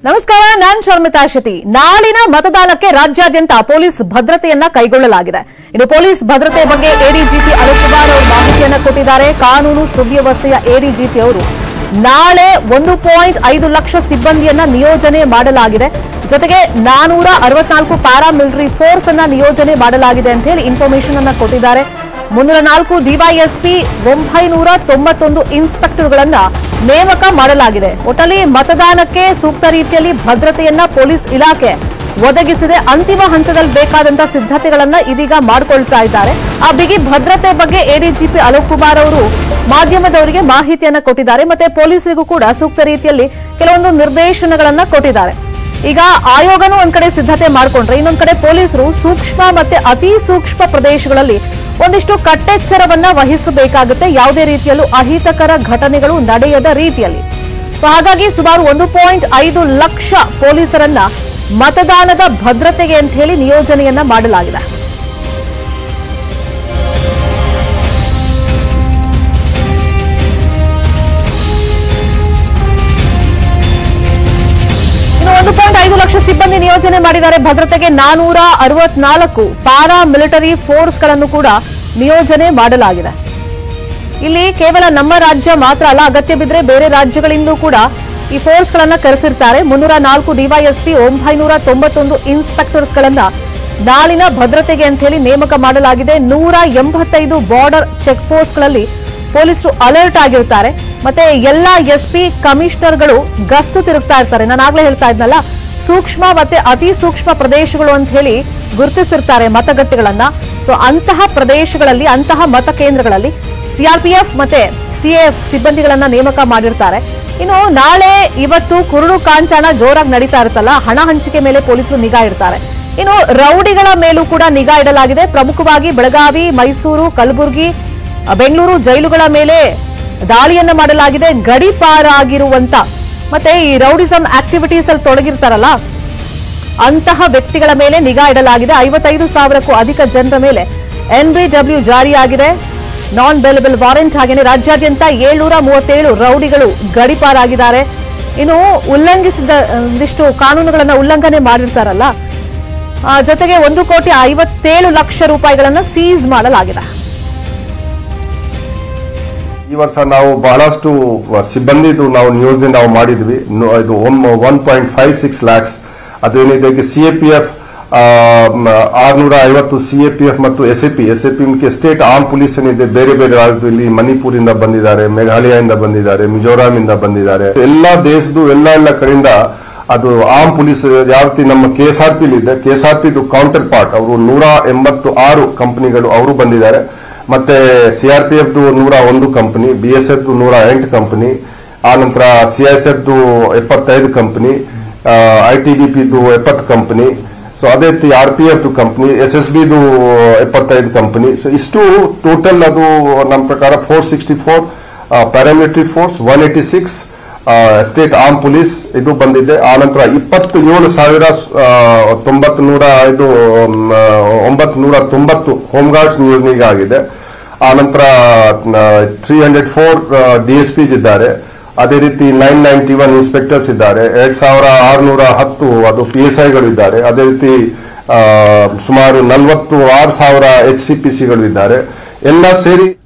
ನಮಸ್ಕಾರ ನಾನ್ ಶರ್ಮಿತಾ ಶೆಟ್ಟಿ ನಾಳಿನ ಮತದಾನಕ್ಕೆ ರಾಜ್ಯಾದ್ಯಂತ ಪೊಲೀಸ್ ಭದ್ರತೆಯನ್ನ ಕೈಗೊಳ್ಳಲಾಗಿದೆ ಇನ್ನು ಪೊಲೀಸ್ ಭದ್ರತೆ ಬಗ್ಗೆ ಎಡಿಜಿಪಿ ಅಲೋಕ್ ಕುಮಾರ್ ಅವರು ಮಾಹಿತಿಯನ್ನ ಕೊಟ್ಟಿದ್ದಾರೆ ಕಾನೂನು ಸುವ್ಯವಸ್ಥೆಯ ಎಡಿಜಿಪಿ ಅವರು ನಾಳೆ ಒಂದು ಪಾಯಿಂಟ್ ಐದು ಲಕ್ಷ ಸಿಬ್ಬಂದಿಯನ್ನ ನಿಯೋಜನೆ ಮಾಡಲಾಗಿದೆ ಜೊತೆಗೆ ನಾನೂರ ಅರವತ್ನಾಲ್ಕು ಪ್ಯಾರಾಮಿಲಿಟರಿ ಫೋರ್ಸ್ ಅನ್ನ ನಿಯೋಜನೆ ಮಾಡಲಾಗಿದೆ ಅಂತ ಹೇಳಿ ಇನ್ಫಾರ್ಮೇಶನ್ ಅನ್ನ ಕೊಟ್ಟಿದ್ದಾರೆ ಮುನ್ನೂರ ನಾಲ್ಕು ಡಿವೈಎಸ್ಪಿ ಒಂಬೈನೂರ ತೊಂಬತ್ತೊಂದು ಇನ್ಸ್ಪೆಕ್ಟರ್ಗಳನ್ನ ನೇಮಕ ಮಾಡಲಾಗಿದೆ ಒಟ್ಟಲ್ಲಿ ಮತದಾನಕ್ಕೆ ಸೂಕ್ತ ರೀತಿಯಲ್ಲಿ ಭದ್ರತೆಯನ್ನ ಪೊಲೀಸ್ ಇಲಾಖೆ ಒದಗಿಸಿದೆ ಅಂತಿಮ ಹಂತದಲ್ಲಿ ಬೇಕಾದಂತ ಸಿದ್ಧತೆಗಳನ್ನ ಇದೀಗ ಮಾಡಿಕೊಳ್ತಾ ಇದ್ದಾರೆ ಆ ಬಿಗಿ ಭದ್ರತೆ ಬಗ್ಗೆ ಎಡಿಜಿಪಿ ಅಲೋಕ್ ಕುಮಾರ್ ಅವರು ಮಾಧ್ಯಮದವರಿಗೆ ಮಾಹಿತಿಯನ್ನ ಕೊಟ್ಟಿದ್ದಾರೆ ಮತ್ತೆ ಪೊಲೀಸರಿಗೂ ಕೂಡ ಸೂಕ್ತ ರೀತಿಯಲ್ಲಿ ಕೆಲವೊಂದು ನಿರ್ದೇಶನಗಳನ್ನ ಕೊಟ್ಟಿದ್ದಾರೆ ಈಗ ಆಯೋಗನೂ ಒಂದ್ ಕಡೆ ಸಿದ್ಧತೆ ಮಾಡ್ಕೊಂಡ್ರೆ ಇನ್ನೊಂದ್ ಕಡೆ ಪೊಲೀಸರು ಸೂಕ್ಷ್ಮ ಮತ್ತೆ ಅತಿ ಸೂಕ್ಷ್ಮ ಪ್ರದೇಶಗಳಲ್ಲಿ ಒಂದಿಷ್ಟು ಕಟ್ಟೆಚ್ಚರವನ್ನ ವಹಿಸಬೇಕಾಗುತ್ತೆ ಯಾವುದೇ ರೀತಿಯಲ್ಲೂ ಅಹಿತಕರ ಘಟನೆಗಳು ನಡೆಯದ ರೀತಿಯಲ್ಲಿ ಸೊ ಹಾಗಾಗಿ ಸುಮಾರು ಒಂದು ಪಾಯಿಂಟ್ ಐದು ಲಕ್ಷ ಪೊಲೀಸರನ್ನ ಮತದಾನದ ಭದ್ರತೆಗೆ ಅಂತ ಹೇಳಿ ನಿಯೋಜನೆಯನ್ನ ಮಾಡಲಾಗಿದೆ ಇನ್ನು ಒಂದು ಪಾಯಿಂಟ್ ಐದು ಲಕ್ಷ ಸಿಬ್ಬಂದಿ ನಿಯೋಜನೆ ಮಾಡಿದ್ದಾರೆ ಭದ್ರತೆಗೆ ನಾನೂರ ಅರವತ್ನಾಲ್ಕು ಪ್ಯಾರಾ ಮಿಲಿಟರಿ ಫೋರ್ಸ್ಗಳನ್ನು ಕೂಡ ನಿಯೋಜನೆ ಮಾಡಲಾಗಿದೆ ಇಲ್ಲಿ ಕೇವಲ ನಮ್ಮ ರಾಜ್ಯ ಮಾತ್ರ ಅಲ್ಲ ಅಗತ್ಯ ಬಿದ್ದರೆ ಬೇರೆ ರಾಜ್ಯಗಳಿಂದಲೂ ಕೂಡ ಈ ಫೋರ್ಸ್ಗಳನ್ನ ಕರೆಸಿರ್ತಾರೆ ಮುನ್ನೂರ ನಾಲ್ಕು ಡಿವೈಎಸ್ಪಿ ಒಂಬೈನೂರ ತೊಂಬತ್ತೊಂದು ಇನ್ಸ್ಪೆಕ್ಟರ್ಸ್ಗಳನ್ನ ನಾಳಿನ ಭದ್ರತೆಗೆ ಅಂತ ಹೇಳಿ ನೇಮಕ ಮಾಡಲಾಗಿದೆ ನೂರ ಎಂಬತ್ತೈದು ಬಾರ್ಡರ್ ಚೆಕ್ ಪೋಸ್ಟ್ಗಳಲ್ಲಿ ಪೊಲೀಸರು ಅಲರ್ಟ್ ಆಗಿರ್ತಾರೆ ಮತ್ತೆ ಎಲ್ಲಾ ಎಸ್ಪಿ ಕಮಿಷನರ್ಗಳು ಗಸ್ತು ತಿರುಗ್ತಾ ಇರ್ತಾರೆ ನಾನು ಆಗ್ಲೇ ಹೇಳ್ತಾ ಇದ್ನಲ್ಲ ಸೂಕ್ಷ್ಮ ಮತ್ತೆ ಅತಿ ಸೂಕ್ಷ್ಮ ಪ್ರದೇಶಗಳು ಅಂತ ಹೇಳಿ ಗುರುತಿಸಿರ್ತಾರೆ ಮತಗಟ್ಟೆಗಳನ್ನ ಸೊ ಅಂತಹ ಪ್ರದೇಶಗಳಲ್ಲಿ ಅಂತಹ ಮತಕೇಂದ್ರಗಳಲ್ಲಿ ಸಿಆರ್ಪಿಎಫ್ ಮತ್ತೆ ಸಿಎಎಫ್ ಸಿಬ್ಬಂದಿಗಳನ್ನ ನೇಮಕ ಮಾಡಿರ್ತಾರೆ ಇನ್ನು ನಾಳೆ ಇವತ್ತು ಕುರುಡು ಕಾಂಚಾಣ ಜೋರಾಗಿ ನಡೀತಾ ಇರುತ್ತಲ್ಲ ಹಣ ಹಂಚಿಕೆ ಮೇಲೆ ಪೊಲೀಸರು ನಿಗಾ ಇಡ್ತಾರೆ ಇನ್ನು ರೌಡಿಗಳ ಮೇಲೂ ಕೂಡ ನಿಗಾ ಇಡಲಾಗಿದೆ ಪ್ರಮುಖವಾಗಿ ಬೆಳಗಾವಿ ಮೈಸೂರು ಕಲಬುರಗಿ ಅ, ಬೆಂಗಳೂರು ಜೈಲುಗಳ ಮೇಲೆ ದಾಳಿಯನ್ನ ಮಾಡಲಾಗಿದೆ ಗಡಿಪಾರಾಗಿರುವಂತ ಮತ್ತೆ ಈ ರೌಡಿಸಂ ಆಕ್ಟಿವಿಟೀಸ್ ಅಲ್ಲಿ ತೊಡಗಿರ್ತಾರಲ್ಲ ಅಂತಹ ವ್ಯಕ್ತಿಗಳ ಮೇಲೆ ನಿಗಾ ಇಡಲಾಗಿದೆ ಐವತ್ತೈದು ಸಾವಿರಕ್ಕೂ ಅಧಿಕ ಜನರ ಮೇಲೆ ಎನ್ಬಿಡಬ್ಲ್ಯೂ ಜಾರಿಯಾಗಿದೆ ನಾನ್ ಬೆಲೆಬಲ್ ವಾರೆಂಟ್ ಹಾಗೇನೆ ರಾಜ್ಯಾದ್ಯಂತ ಏಳ್ನೂರ ಮೂವತ್ತೇಳು ರೌಡಿಗಳು ಗಡಿಪಾರಾಗಿದ್ದಾರೆ ಇನ್ನು ಉಲ್ಲಂಘಿಸಿದ ಒಂದಿಷ್ಟು ಕಾನೂನುಗಳನ್ನ ಉಲ್ಲಂಘನೆ ಮಾಡಿರ್ತಾರಲ್ಲ ಆ, ಜೊತೆಗೆ ಒಂದು ಕೋಟಿ ಐವತ್ತೇಳು ಲಕ್ಷ ರೂಪಾಯಿಗಳನ್ನ ಸೀಸ್ ಮಾಡಲಾಗಿದೆ ಈ ವರ್ಷ ನಾವು ಬಹಳಷ್ಟು ಸಿಬ್ಬಂದಿದು ನಾವು ನಿಯೋಜನೆ ನಾವು ಮಾಡಿದ್ವಿ ನು- ಇದು one point five six lakhs ಅದೇನಿದೆ ಸಿ ಎ ಪಿ ಎಫ್ ಆರ್ನೂರ ಐವತ್ತು ಸಿ ಎ ಪಿ ಎಫ್ ಮತ್ತು S A P S A P state arm police ಏನಿದೆ ಬೇರೆ ಬೇರೆ ರಾಜ್ಯದಲ್ಲಿ ಮಣಿಪುರಿಂದ ಬಂದಿದ್ದಾರೆ ಮೇಘಾಲಯದಿಂದ ಬಂದಿದ್ದಾರೆ ಮಿಜೋರಾಂ ಇಂದ ಬಂದಿದ್ದಾರೆ ಎಲ್ಲಾ ದೇಶದ್ದು ಎಲ್ಲ ಎಲ್ಲ ಕಡೆಯಿಂದ ಅದು ಆರ್ಮ್ ಪೊಲೀಸ್ ಯಾವ ರೀತಿ ನಮ್ಮ ಕೆ ಎಸ್ ಆರ್ ಪಿ ಇದೆ K S R P counterpart ಅವರು ನೂರ ಎಂಬತ್ತು ಆರು ಕಂಪನಿಗಳು ಅವರು ಬಂದಿದ್ದಾರೆ ಮತ್ತೆ ಸಿಆರ್ಪಿಎಫ್ ನೂರ ಒಂದು ಕಂಪನಿ ಬಿ ಎಸ್ ಎಫ್ ನೂರ ಎಂಟು ಕಂಪನಿ ಆ ನಂತರ ಸಿಐಎಸ್ಎಫ್ ಎಪ್ಪತ್ತೈದು ಕಂಪನಿ ಐ ಟಿ ಬಿ ಪಿದು ಎಪ್ಪತ್ತು ಕಂಪನಿ ಸೊ ಅದೇ ರೀತಿ R P F company S S ಬಿದು ಎಪ್ಪತ್ತೈದು ಕಂಪನಿ ಸೊ ಇಷ್ಟು ಟೋಟಲ್ ಅದು ನಮ್ಮ ಪ್ರಕಾರ four sixty four paramilitary force one eighty six state arm police ಇದು ಬಂದಿದೆ ಆ ನಂತರ ಇಪ್ಪತ್ತು ಏಳು ಸಾವಿರ ತೊಂಬತ್ತು ನೂರ ಇದು ಒಂಬತ್ತು ನೂರ ತೊಂಬತ್ತು ಹೋಮ್ ಗಾರ್ಡ್ಸ್ ನಿಯೋಜನೆಗೆ ಆಗಿದೆ ಆ ನಂತರ three hundred four D S Ps ಇದ್ದಾರೆ ಅದೇ ರೀತಿ ನೈನ್ ನೈಂಟಿ ಒನ್ ಇನ್ಸ್ಪೆಕ್ಟರ್ಸ್ ಇದ್ದಾರೆ ಎರಡ್ ಸಾವಿರ ಆರುನೂರ ಹತ್ತು ಅದು ಪಿ ಎಸ್ ಐಗಳು ಇದ್ದಾರೆ ಅದೇ ರೀತಿ ಆ, ಸುಮಾರು ನಲವತ್ತು ಆರು ಸಾವಿರ ಎಚ್ ಸಿ ಪಿ ಸಿಗಳು ಇದ್ದಾರೆ ಎಲ್ಲ ಸೇರಿ